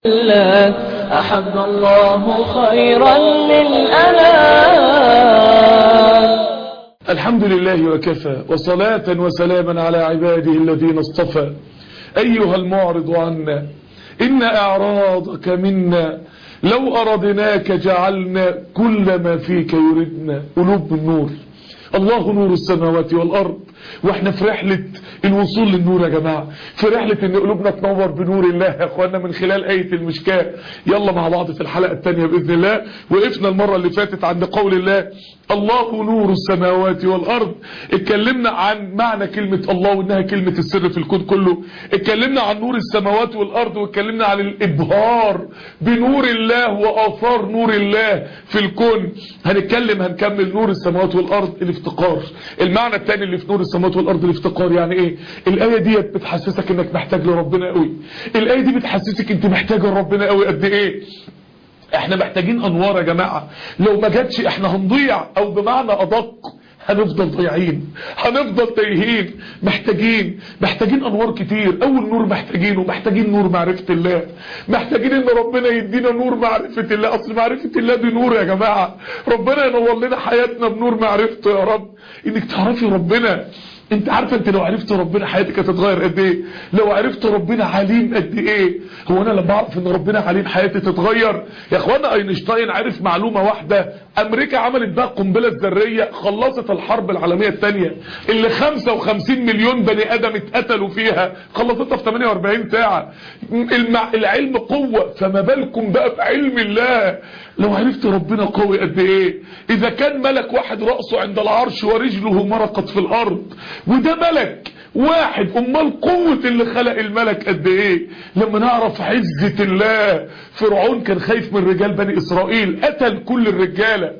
الله أحب الله خيرا للأنام الحمد لله وكفى وصلاة وسلاما على عباده الذين اصطفى أيها المعرض عنا إن أعراضك منا لو أردناك جعلنا كل ما فيك يردنا قلوب من نور الله نور السماوات والأرض واحنا في رحلة الوصول للنور يا جماعة في رحلة ان قلوبنا تنور بنور الله يا اخوانا من خلال آية المشكاة يلا مع بعض في الحلقة التانية بإذن الله وقفنا المرة اللي فاتت عند قول الله الله نور السماوات والأرض اتكلمنا عن معنى كلمة الله وانها كلمة السر في الكون كله اتكلمنا عن نور السماوات والأرض واتكلمنا عن الإبهار بنور الله وآثار نور الله في الكون هنتكلم هنكمل نور السماوات والأرض الافتقار المعنى التاني اللي في نور السماوات والأرض الافتقار يعني ايه الآية دي بتحسسك انك محتاج لربنا قوي الآية دي بتحسسك انت محتاج لربنا قوي قد ايه احنا محتاجين انوار يا جماعة لو ما جاتش احنا هنضيع او بمعنى ادق هنفضل ضايعين هنفضل تايهين محتاجين محتاجين انوار كتير اول نور محتاجينه محتاجين نور معرفة الله محتاجين ان ربنا يدينا نور معرفة الله اصل معرفة الله دي نور يا جماعة ربنا ينور لنا حياتنا بنور معرفته يا رب انك تعرفي ربنا انت عارفه انت لو عرفت ربنا حياتك هتتغير قد ايه لو عرفت ربنا عليم قد ايه هو انا لما اعرف ان ربنا عليم حياتي تتغير يا اخوانا اينشتاين عرف معلومه واحده امريكا عملت بقى قنبله ذريه خلصت الحرب العالميه الثانيه اللي 55 مليون بني ادم اتقتلوا فيها خلصتها في 48 ساعه المع... العلم قوه فما بالكم بقى بعلم الله لو عرفت ربنا قوي قد ايه اذا كان ملك واحد رأسه عند العرش ورجله مرقت في الارض وده ملك واحد امال قوة اللي خلق الملك قد ايه لما نعرف عزة الله فرعون كان خايف من رجال بني اسرائيل قتل كل الرجالة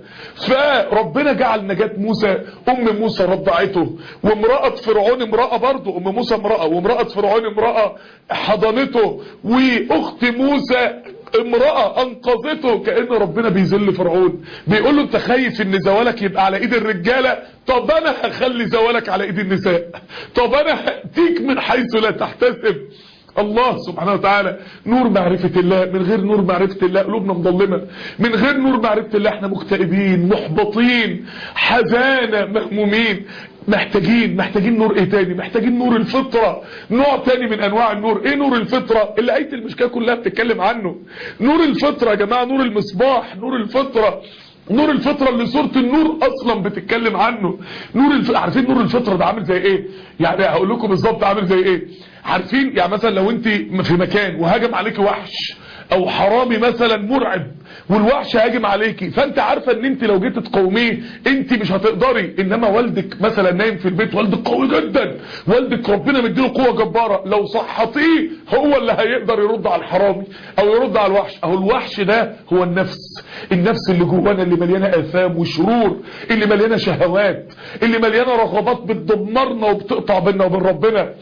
فربنا جعل نجاة موسى ام موسى رضعته وامرأة فرعون امرأة برضه ام موسى امرأة وامرأة فرعون امرأة حضنته واخت موسى امرأة انقذته كأن ربنا بيذل فرعون بيقول له انت خايف ان زوالك يبقى على ايد الرجالة طب انا هخلي زوالك على ايد النساء طب انا هأتيك من حيث لا تحتسب الله سبحانه وتعالى نور معرفة الله من غير نور معرفة الله قلوبنا مظلمة من غير نور معرفة الله احنا مكتئبين محبطين حزانة مهمومين محتاجين محتاجين نور ايه تاني محتاجين نور الفطرة نوع تاني من انواع النور ايه نور الفطرة اللي اية المشكلة كلها بتتكلم عنه نور الفطرة يا جماعة نور المصباح نور الفطرة نور الفطرة اللي سورة النور اصلا بتتكلم عنه نور الف... عارفين نور الفطرة ده عامل زي ايه يعني هقول لكم بالظبط عامل زي ايه عارفين يعني مثلا لو انت في مكان وهاجم عليك وحش او حرامي مثلا مرعب والوحش هاجم عليكي فانت عارفة ان انت لو جيت تقوميه انت مش هتقدري انما والدك مثلا نايم في البيت والدك قوي جدا والدك ربنا مديله قوة جبارة لو صحتيه هو اللي هيقدر يرد على الحرامي او يرد على الوحش اهو الوحش ده هو النفس النفس اللي جوانا اللي مليانة اثام وشرور اللي مليانة شهوات اللي مليانة رغبات بتدمرنا وبتقطع بينا وبين ربنا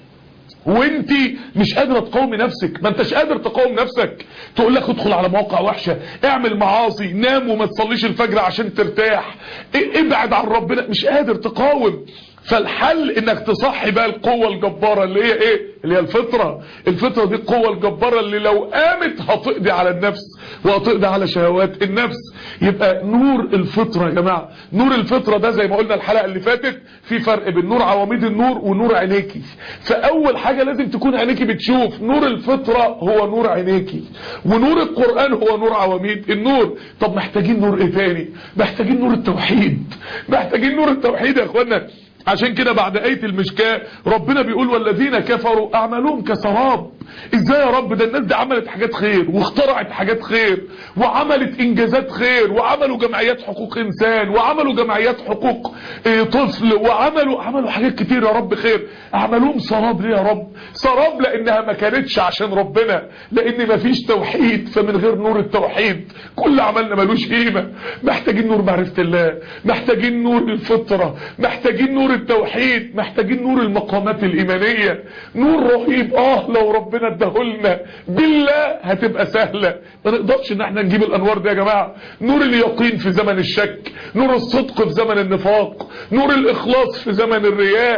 وانت مش قادرة تقاومي نفسك ما انتش قادر تقاوم نفسك تقول لك ادخل على مواقع وحشة اعمل معاصي نام وما تصليش الفجر عشان ترتاح ابعد عن ربنا مش قادر تقاوم فالحل انك تصحي بقى القوة الجبارة اللي هي ايه اللي هي الفطرة الفطرة دي القوة الجبارة اللي لو قامت هتقضي على النفس وهتقضي على شهوات النفس يبقى نور الفطرة يا جماعة نور الفطرة ده زي ما قلنا الحلقة اللي فاتت في فرق بين نور عواميد النور ونور عينيكي فاول حاجة لازم تكون عينيكي بتشوف نور الفطرة هو نور عينيكي ونور القرآن هو نور عواميد النور طب محتاجين نور ايه تاني محتاجين نور التوحيد محتاجين نور التوحيد يا اخوانا عشان كده بعد آية المشكاة ربنا بيقول والذين كفروا أعمالهم كسراب ازاي يا رب ده الناس دي عملت حاجات خير واخترعت حاجات خير وعملت انجازات خير وعملوا جمعيات حقوق انسان وعملوا جمعيات حقوق اه طفل وعملوا عملوا حاجات كتير يا رب خير اعمالهم سراب ليه يا رب سراب لانها ما كانتش عشان ربنا لان ما فيش توحيد فمن غير نور التوحيد كل عملنا ملوش قيمة محتاجين نور معرفة الله محتاجين نور الفطرة محتاجين نور التوحيد محتاجين نور المقامات الإيمانية نور رهيب اه لو ربنا ادهولنا بالله هتبقى سهلة ما نقدرش ان احنا نجيب الانوار دي يا جماعة نور اليقين في زمن الشك نور الصدق في زمن النفاق نور الاخلاص في زمن الرياء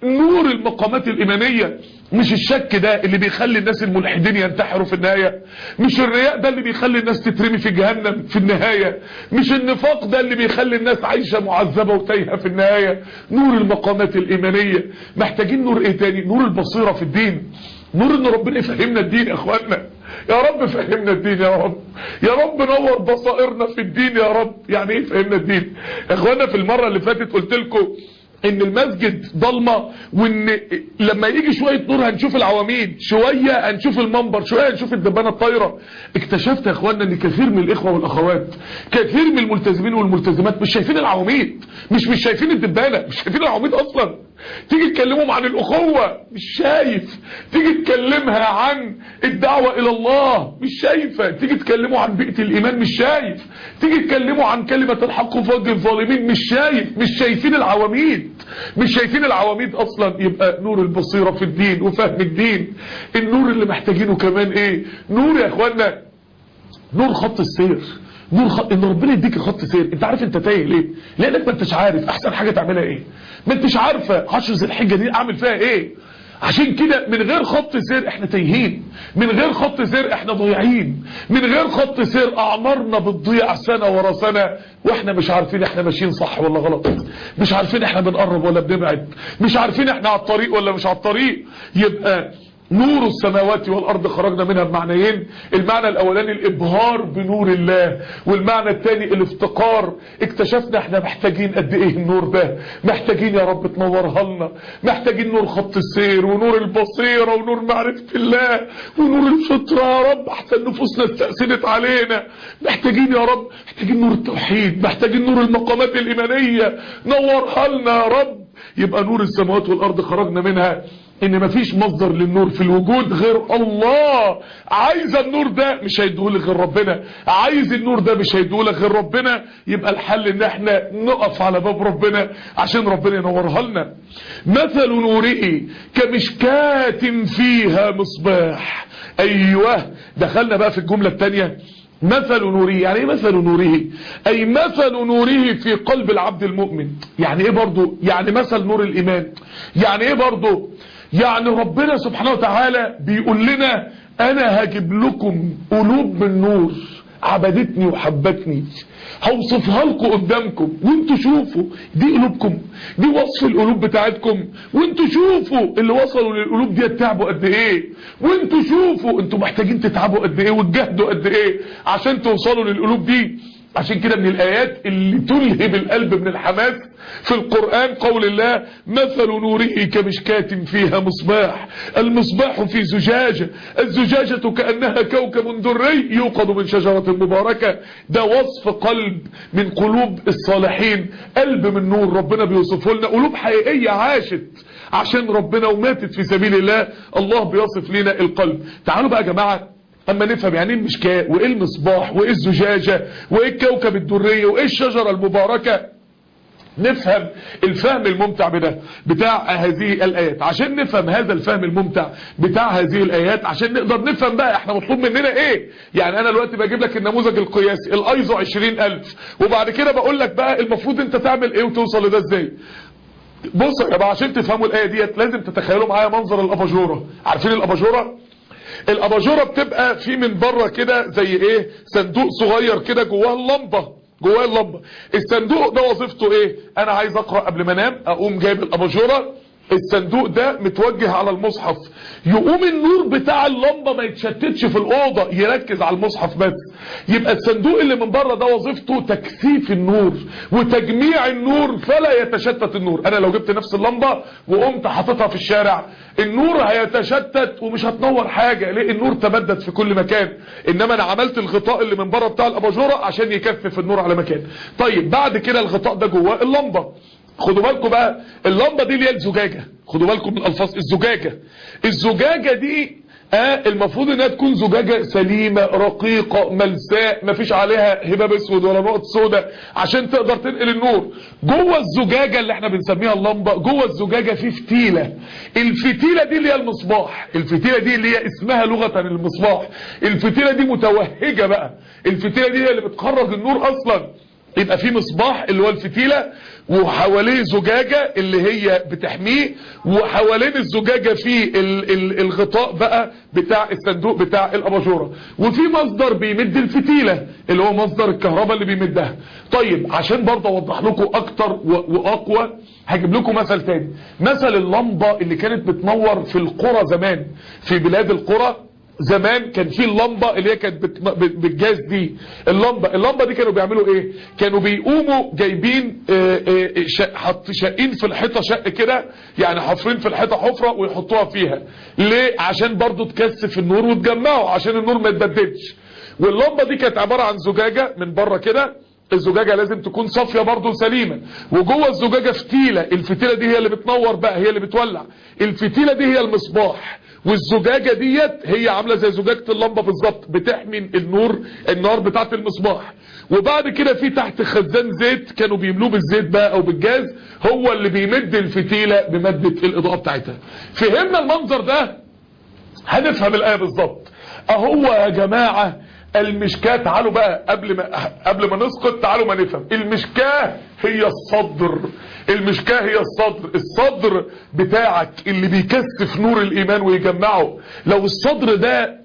نور المقامات الإيمانية مش الشك ده اللي بيخلي الناس الملحدين ينتحروا في النهاية مش الرياء ده اللي بيخلي الناس تترمي في جهنم في النهاية مش النفاق ده اللي بيخلي الناس عايشة معذبة وتايهة في النهاية نور المقامات الإيمانية محتاجين نور ايه تاني نور البصيرة في الدين نور ان ربنا يفهمنا الدين يا اخوانا يا رب فهمنا الدين يا رب يا رب نور بصائرنا في الدين يا رب يعني ايه فهمنا الدين يا اخوانا في المرة اللي فاتت قلت لكم ان المسجد ضلمة وان لما يجي شوية نور هنشوف العواميد شوية هنشوف المنبر شوية هنشوف الدبانة الطايرة اكتشفت يا اخوانا ان كثير من الاخوة والاخوات كثير من الملتزمين والملتزمات مش شايفين العواميد مش مش شايفين الدبانة مش شايفين العواميد اصلا تيجي تكلمهم عن الاخوة مش شايف تيجي تكلمها عن الدعوة الى الله مش شايفة تيجي تكلموا عن بيئة الايمان مش شايف تيجي تكلموا عن كلمة الحق وفوق الظالمين مش شايف مش شايفين العواميد مش شايفين العواميد اصلا يبقى نور البصيرة في الدين وفهم الدين النور اللي محتاجينه كمان ايه نور يا اخوانا نور خط السير نور خط ان ربنا يديك خط سير انت عارف انت تايه ليه لانك ما انتش عارف احسن حاجه تعملها ايه ما انتش عارفه 10 ذي الحجه دي اعمل فيها ايه عشان كده من غير خط سير احنا تايهين من غير خط سير احنا ضايعين من غير خط سير اعمارنا بتضيع سنه ورا سنه واحنا مش عارفين احنا ماشيين صح ولا غلط مش عارفين احنا بنقرب ولا بنبعد مش عارفين احنا على الطريق ولا مش على الطريق يبقى نور السماوات والأرض خرجنا منها بمعنيين المعنى الأولاني الإبهار بنور الله والمعنى الثاني الافتقار اكتشفنا احنا محتاجين قد ايه النور ده محتاجين يا رب تنورها لنا محتاجين نور خط السير ونور البصيرة ونور معرفة الله ونور الفطرة يا رب احسن نفوسنا استأثنت علينا محتاجين يا رب محتاجين نور التوحيد محتاجين نور المقامات الإيمانية نورها لنا يا رب يبقى نور السماوات والأرض خرجنا منها ان مفيش مصدر للنور في الوجود غير الله عايز النور ده مش هيديهولك غير ربنا عايز النور ده مش هيديهولك غير ربنا يبقى الحل ان احنا نقف على باب ربنا عشان ربنا ينورها لنا مثل نوره كمشكات فيها مصباح ايوه دخلنا بقى في الجملة التانية مثل نوره يعني ايه مثل نوره اي مثل نوره في قلب العبد المؤمن يعني ايه برضو يعني مثل نور الايمان يعني ايه برضو يعني ربنا سبحانه وتعالى بيقول لنا انا هجيب لكم قلوب من نور عبدتني وحبتني هوصفها لكم قدامكم وانتوا شوفوا دي قلوبكم دي وصف القلوب بتاعتكم وانتوا شوفوا اللي وصلوا للقلوب دي تعبوا قد ايه وانتوا شوفوا انتوا محتاجين تتعبوا قد ايه وتجهدوا قد ايه عشان توصلوا للقلوب دي عشان كده من الآيات اللي تلهب القلب من الحماس في القرآن قول الله مثل نوره كمشكاة فيها مصباح المصباح في زجاجة الزجاجة كأنها كوكب دري يوقد من شجرة مباركة ده وصف قلب من قلوب الصالحين قلب من نور ربنا بيوصفه لنا قلوب حقيقية عاشت عشان ربنا وماتت في سبيل الله الله بيصف لنا القلب تعالوا بقى يا جماعة اما نفهم يعني ايه المشكاة وايه المصباح وايه الزجاجة وايه الكوكب الدرية وايه الشجرة المباركة نفهم الفهم الممتع بده بتاع هذه الآيات عشان نفهم هذا الفهم الممتع بتاع هذه الآيات عشان نقدر نفهم بقى احنا مطلوب مننا ايه يعني انا دلوقتي بجيب لك النموذج القياسي الايزو 20000 وبعد كده بقول لك بقى المفروض انت تعمل ايه وتوصل لده ازاي بصوا يا جماعه عشان تفهموا الآية ديت لازم تتخيلوا معايا منظر الاباجوره عارفين الاباجوره الاباجوره بتبقى في من بره كده زي ايه صندوق صغير كده جواه اللمبه جواه اللمبه الصندوق ده وظيفته ايه انا عايز اقرا قبل ما انام اقوم جايب الاباجوره الصندوق ده متوجه على المصحف يقوم النور بتاع اللمبه ما يتشتتش في الاوضه يركز على المصحف بس يبقى الصندوق اللي من بره ده وظيفته تكثيف النور وتجميع النور فلا يتشتت النور انا لو جبت نفس اللمبه وقمت حاططها في الشارع النور هيتشتت ومش هتنور حاجه ليه النور تبدد في كل مكان انما انا عملت الغطاء اللي من بره بتاع الاباجوره عشان يكثف النور على مكان طيب بعد كده الغطاء ده جواه اللمبه خدوا بالكم بقى اللمبة دي اللي هي الزجاجة خدوا بالكم من الفاظ الزجاجة الزجاجة دي آه المفروض انها تكون زجاجة سليمة رقيقة ملساء مفيش عليها هباب اسود ولا نقط سوداء عشان تقدر تنقل النور جوه الزجاجة اللي احنا بنسميها اللمبة جوه الزجاجة في فتيلة الفتيلة دي اللي هي المصباح الفتيلة دي اللي هي اسمها لغة المصباح الفتيلة دي متوهجة بقى الفتيلة دي هي اللي بتخرج النور اصلا يبقى في مصباح اللي هو الفتيلة وحواليه زجاجة اللي هي بتحميه وحوالين الزجاجة في ال ال الغطاء بقى بتاع الصندوق بتاع الاباجورة وفي مصدر بيمد الفتيلة اللي هو مصدر الكهرباء اللي بيمدها طيب عشان برضه اوضح لكم اكتر واقوى هجيب لكم مثل تاني مثل اللمبة اللي كانت بتنور في القرى زمان في بلاد القرى زمان كان في اللمبة اللي هي كانت بالجاز دي اللمبة اللمبة دي كانوا بيعملوا ايه كانوا بيقوموا جايبين حط شقين في الحيطة شق كده يعني حفرين في الحيطة حفرة ويحطوها فيها ليه عشان برضو تكثف النور وتجمعه عشان النور ما يتبددش واللمبة دي كانت عبارة عن زجاجة من بره كده الزجاجة لازم تكون صافية برضو سليمة وجوه الزجاجة فتيلة الفتيلة دي هي اللي بتنور بقى هي اللي بتولع الفتيلة دي هي المصباح والزجاجة ديت هي عاملة زي زجاجة اللمبة بالظبط بتحمي النور النار بتاعت المصباح وبعد كده في تحت خزان زيت كانوا بيملوه بالزيت بقى او بالجاز هو اللي بيمد الفتيلة بمادة الاضاءة بتاعتها فهمنا المنظر ده هنفهم الآية بالظبط اهو يا جماعة المشكاة تعالوا بقى قبل ما قبل ما نسقط تعالوا ما نفهم المشكاة هي الصدر المشكاة هي الصدر الصدر بتاعك اللي بيكثف نور الإيمان ويجمعه لو الصدر ده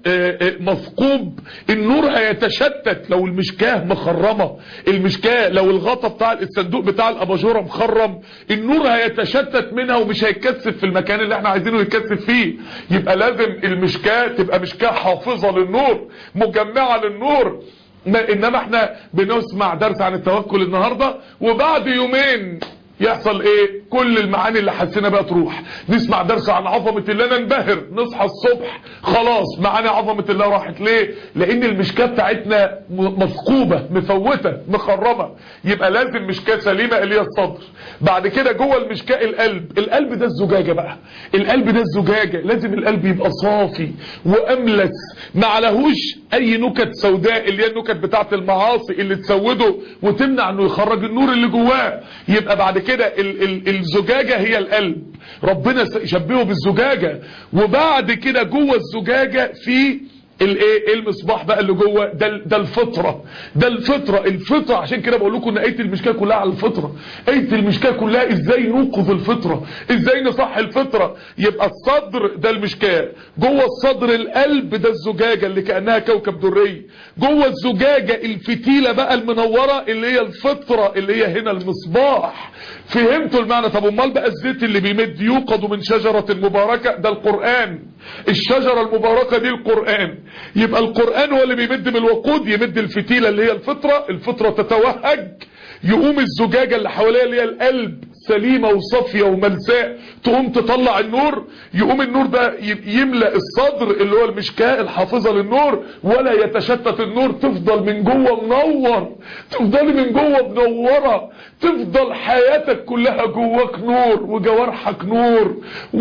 مثقوب النور هيتشتت لو المشكاة مخرمة المشكاة لو الغطا بتاع الصندوق بتاع الأباجورة مخرم النور هيتشتت منها ومش هيتكثف في المكان اللي احنا عايزينه يتكثف فيه يبقى لازم المشكاة تبقى مشكاة حافظة للنور مجمعة للنور انما احنا بنسمع درس عن التوكل النهاردة وبعد يومين يحصل ايه كل المعاني اللي حسينا بقى تروح نسمع درس عن عظمة الله ننبهر نصحى الصبح خلاص معاني عظمة الله راحت ليه لان المشكاة بتاعتنا مثقوبة مفوتة مخرمة يبقى لازم مشكاة سليمة اللي هي الصدر بعد كده جوه المشكاة القلب القلب ده الزجاجة بقى القلب ده الزجاجة لازم القلب يبقى صافي واملس ما عليهوش اي نكت سوداء اللي هي النكت بتاعت المعاصي اللي تسوده وتمنع انه يخرج النور اللي جواه يبقى بعد كده ال ال الزجاجة هي القلب ربنا شبهه بالزجاجة وبعد كده جوه الزجاجة في الايه المصباح بقى اللي جوه ده ده الفطره ده الفطره الفطره عشان كده بقول لكم ان ايه المشكاه كلها على الفطره ايه المشكاه كلها ازاي نوقظ الفطره ازاي نصح الفطره يبقى الصدر ده المشكاه جوه الصدر القلب ده الزجاجه اللي كانها كوكب دري جوه الزجاجه الفتيله بقى المنوره اللي هي الفطره اللي هي هنا المصباح فهمتوا المعنى طب امال بقى الزيت اللي بيمد يوقد من شجره مباركه ده القران الشجره المباركه دي القران يبقى القرآن هو اللي بيمد بالوقود يمد الفتيلة اللي هي الفطرة الفطرة تتوهج يقوم الزجاجة اللي حواليها اللي هي القلب سليمة وصافية وملساء تقوم تطلع النور يقوم النور ده يملأ الصدر اللي هو المشكاة الحافظة للنور ولا يتشتت النور تفضل من جوه منور تفضل من جوه منورة تفضل حياتك كلها جواك نور وجوارحك نور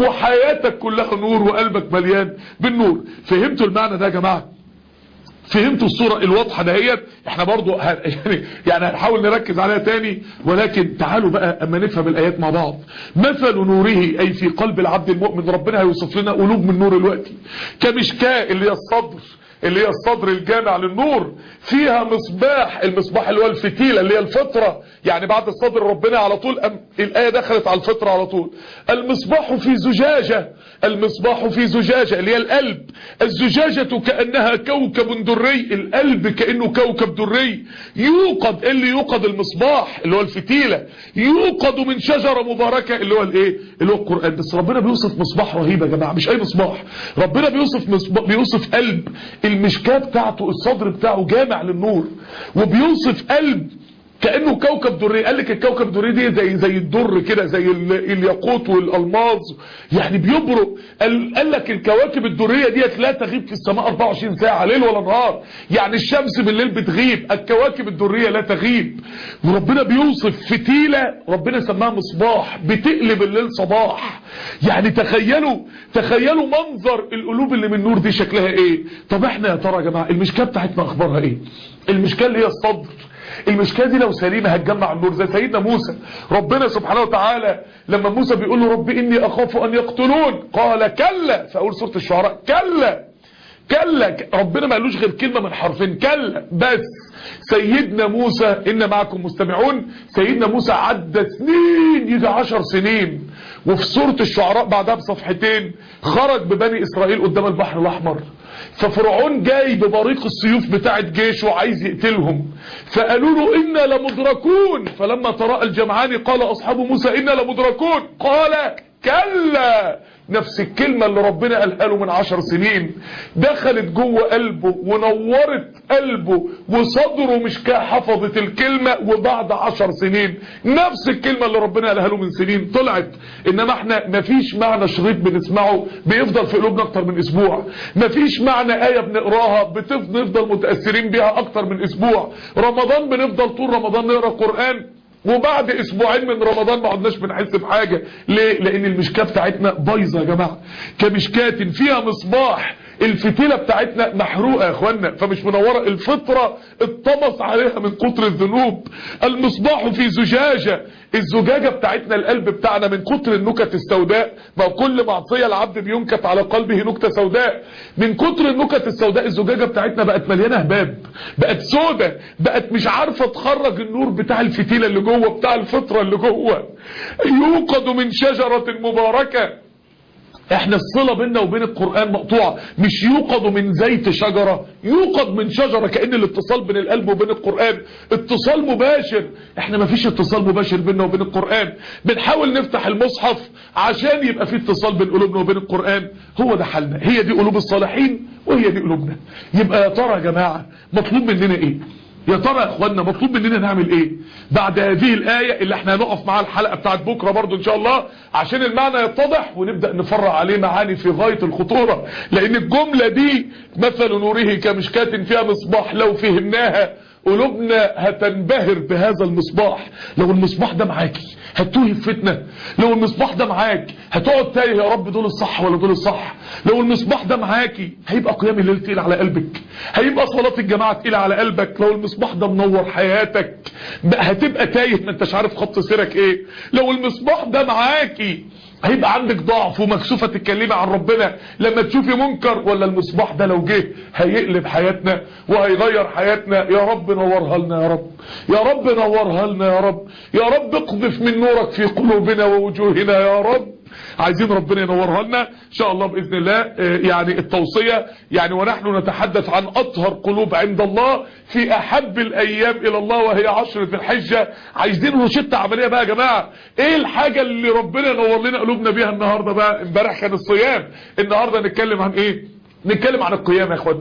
وحياتك كلها نور وقلبك مليان بالنور فهمتوا المعنى ده يا جماعه فهمتوا الصورة الواضحة دهيت احنا برضو ه... يعني يعني هنحاول نركز عليها تاني ولكن تعالوا بقى اما نفهم الايات مع بعض مثل نوره اي في قلب العبد المؤمن ربنا هيوصف لنا قلوب من نور الوقت كمشكاة اللي هي الصدر اللي هي الصدر الجامع للنور فيها مصباح المصباح اللي هو الفتيلة اللي هي الفطرة يعني بعد الصدر ربنا على طول أم الآية دخلت على الفطرة على طول المصباح في زجاجة المصباح في زجاجة اللي هي القلب الزجاجة كأنها كوكب دري القلب كأنه كوكب دري يوقد اللي يوقد المصباح اللي هو الفتيلة يوقد من شجرة مباركة اللي هو الايه اللي هو القرآن بس ربنا بيوصف مصباح رهيب يا جماعة مش اي مصباح ربنا بيوصف مصباح بيوصف قلب المشكاة بتاعته الصدر بتاعه جامع للنور وبيوصف قلب كأنه كوكب دري قال لك الكوكب الدري دي زي زي الدر كده زي الياقوت والالماظ يعني بيبرق قال, قال لك الكواكب الدريه ديت لا تغيب في السماء 24 ساعه ليل ولا نهار يعني الشمس بالليل بتغيب الكواكب الدريه لا تغيب وربنا بيوصف فتيله ربنا سماها مصباح بتقلب الليل صباح يعني تخيلوا تخيلوا منظر القلوب اللي من نور دي شكلها ايه طب احنا يا ترى يا جماعه المشكاه بتاعتنا اخبارها ايه المشكاه اللي هي الصدر المشكلة دي لو سليمة هتجمع النور زي سيدنا موسى ربنا سبحانه وتعالى لما موسى بيقول له رب إني أخاف أن يقتلون قال كلا في أول سورة الشعراء كلا كلا ربنا ما قالوش غير كلمة من حرفين كلا بس سيدنا موسى إن معكم مستمعون سيدنا موسى عدى سنين يجي عشر سنين وفي سورة الشعراء بعدها بصفحتين خرج ببني إسرائيل قدام البحر الأحمر ففرعون جاي ببريق السيوف بتاعت جيشه وعايز يقتلهم فقالوا له إنا لمدركون فلما تراءى الجمعان قال أصحاب موسى إنا لمدركون قال كلا نفس الكلمة اللي ربنا قالها له من عشر سنين دخلت جوه قلبه ونورت قلبه وصدره مش حفظت الكلمة وبعد عشر سنين نفس الكلمة اللي ربنا قالها له من سنين طلعت انما احنا مفيش معنى شريط بنسمعه بيفضل في قلوبنا اكتر من اسبوع مفيش معنى آية بنقراها بنفضل متأثرين بيها اكتر من اسبوع رمضان بنفضل طول رمضان نقرأ قرآن وبعد اسبوعين من رمضان ما عدناش بنحس بحاجة ليه لان المشكاة بتاعتنا بايظه يا جماعة كمشكاة فيها مصباح الفتيلة بتاعتنا محروقة يا اخوانا فمش منورة الفطرة اتطمس عليها من كتر الذنوب المصباح في زجاجة الزجاجة بتاعتنا القلب بتاعنا من كتر النكت السوداء ما كل معصية العبد بينكت على قلبه نكتة سوداء من كتر النكت السوداء الزجاجة بتاعتنا بقت مليانة هباب بقت سودة بقت مش عارفة تخرج النور بتاع الفتيلة اللي جوه بتاع الفطرة اللي جوه يوقد من شجرة مباركة احنا الصلة بيننا وبين القرآن مقطوعة مش يوقد من زيت شجرة يوقد من شجرة كأن الاتصال بين القلب وبين القرآن اتصال مباشر احنا ما فيش اتصال مباشر بيننا وبين القرآن بنحاول نفتح المصحف عشان يبقى في اتصال بين قلوبنا وبين القرآن هو ده حالنا هي دي قلوب الصالحين وهي دي قلوبنا يبقى يا ترى يا جماعة مطلوب مننا ايه يا ترى يا اخوانا مطلوب مننا نعمل ايه بعد هذه الآية اللي احنا هنقف معاها الحلقة بتاعت بكرة برضو ان شاء الله عشان المعنى يتضح ونبدأ نفرع عليه معاني في غاية الخطورة لان الجملة دي مثل نوره كمشكاة فيها مصباح لو فهمناها قلوبنا هتنبهر بهذا المصباح لو المصباح ده معاكي هتوهي في فتنة لو المصباح ده معاك هتقعد تايه يا رب دول الصح ولا دول الصح لو المصباح ده معاكي هيبقى قيام الليل تقيل على قلبك هيبقى صلاة الجماعة تقيلة على قلبك لو المصباح ده منور حياتك هتبقى تايه ما انتش عارف خط سيرك ايه لو المصباح ده معاكي هيبقى عندك ضعف ومكسوفة تتكلمي عن ربنا لما تشوفي منكر ولا المصباح ده لو جه هيقلب حياتنا وهيغير حياتنا يا رب نورها لنا يا رب يا رب نورها لنا يا رب يا رب اقذف من نورك في قلوبنا ووجوهنا يا رب عايزين ربنا ينورها لنا ان شاء الله باذن الله يعني التوصيه يعني ونحن نتحدث عن اطهر قلوب عند الله في احب الايام الى الله وهي عشر ذي الحجه عايزين روشته عمليه بقى يا جماعه ايه الحاجه اللي ربنا ينور لنا قلوبنا بيها النهارده بقى امبارح كان الصيام النهارده نتكلم عن ايه نتكلم عن القيام يا اخوانا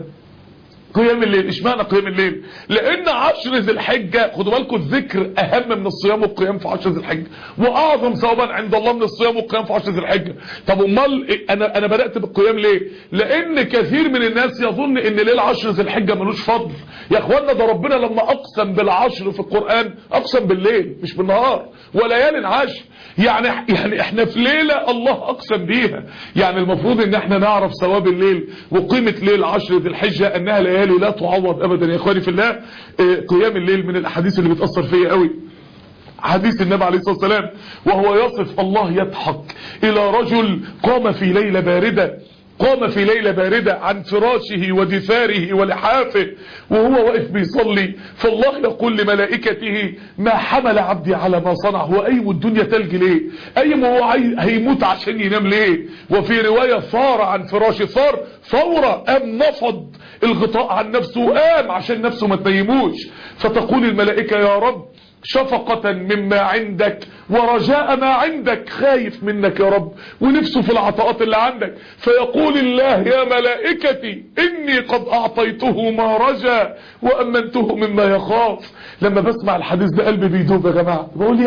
قيام الليل اشمعنى قيام الليل لان عشر ذي الحجة خدوا بالكم الذكر اهم من الصيام والقيام في عشر ذي الحجة واعظم ثوابا عند الله من الصيام والقيام في عشر ذي الحجة طب امال إيه؟ انا انا بدات بالقيام ليه لان كثير من الناس يظن ان ليل عشر ذي الحجة ملوش فضل يا اخوانا ده ربنا لما اقسم بالعشر في القرآن اقسم بالليل مش بالنهار وليال عشر يعني يعني احنا في ليلة الله اقسم بيها يعني المفروض ان احنا نعرف ثواب الليل وقيمة ليل عشر ذي الحجة انها ليالي لا تعوض ابدا يا اخواني في الله قيام الليل من الاحاديث اللي بتأثر فيا قوي حديث النبي عليه الصلاة والسلام وهو يصف الله يضحك الى رجل قام في ليلة باردة قام في ليلة باردة عن فراشه ودثاره ولحافه وهو واقف بيصلي فالله يقول لملائكته ما حمل عبدي على ما صنع هو أيم الدنيا تلج ليه أيم هو هيموت عشان ينام ليه وفي رواية ثار عن فراشه ثار ثورة قام نفض الغطاء عن نفسه وقام عشان نفسه ما تنيموش فتقول الملائكة يا رب شفقة مما عندك ورجاء ما عندك خايف منك يا رب ونفسه في العطاءات اللي عندك فيقول الله يا ملائكتي إني قد أعطيته ما رجا وأمنته مما يخاف لما بسمع الحديث ده قلبي بيدوب يا جماعة بقول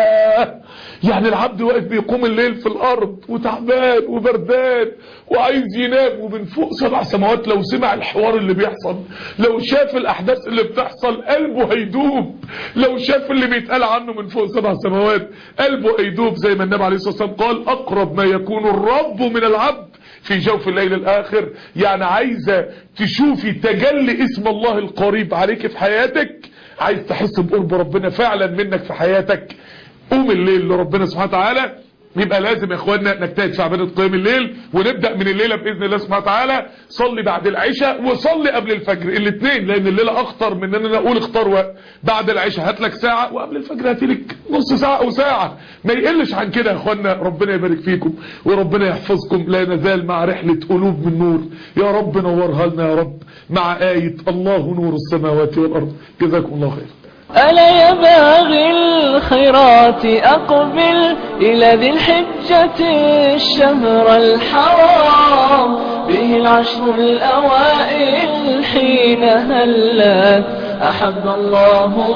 يا يعني العبد واقف بيقوم الليل في الأرض وتعبان وبردان وعايز ينام ومن فوق سبع سماوات لو سمع الحوار اللي بيحصل لو شاف الأحداث اللي بتحصل قلبه هيدوب لو شاف اللي بيتقال عنه من فوق سبع سماوات قلبه هيدوب زي ما النبي عليه الصلاة والسلام قال أقرب ما يكون الرب من العبد في جوف الليل الآخر يعني عايزة تشوفي تجلي اسم الله القريب عليك في حياتك عايز تحس بقرب ربنا فعلا منك في حياتك قوم الليل لربنا سبحانه وتعالى يبقى لازم يا اخوانا نجتهد في عباده قيام الليل ونبدا من الليله باذن الله سبحانه وتعالى صلي بعد العشاء وصلي قبل الفجر الاثنين لان الليله اخطر من ان انا اقول اختار وقت بعد العشاء هات لك ساعه وقبل الفجر هات لك نص ساعه او ساعه ما يقلش عن كده يا اخوانا ربنا يبارك فيكم وربنا يحفظكم لا نزال مع رحله قلوب من نور يا رب نورها لنا يا رب مع ايه الله نور السماوات والارض جزاكم الله خير ألا يا باغي الخيرات أقبل إلى ذي الحجة الشهر الحرام به العشر الأوائل حين هلت أحب الله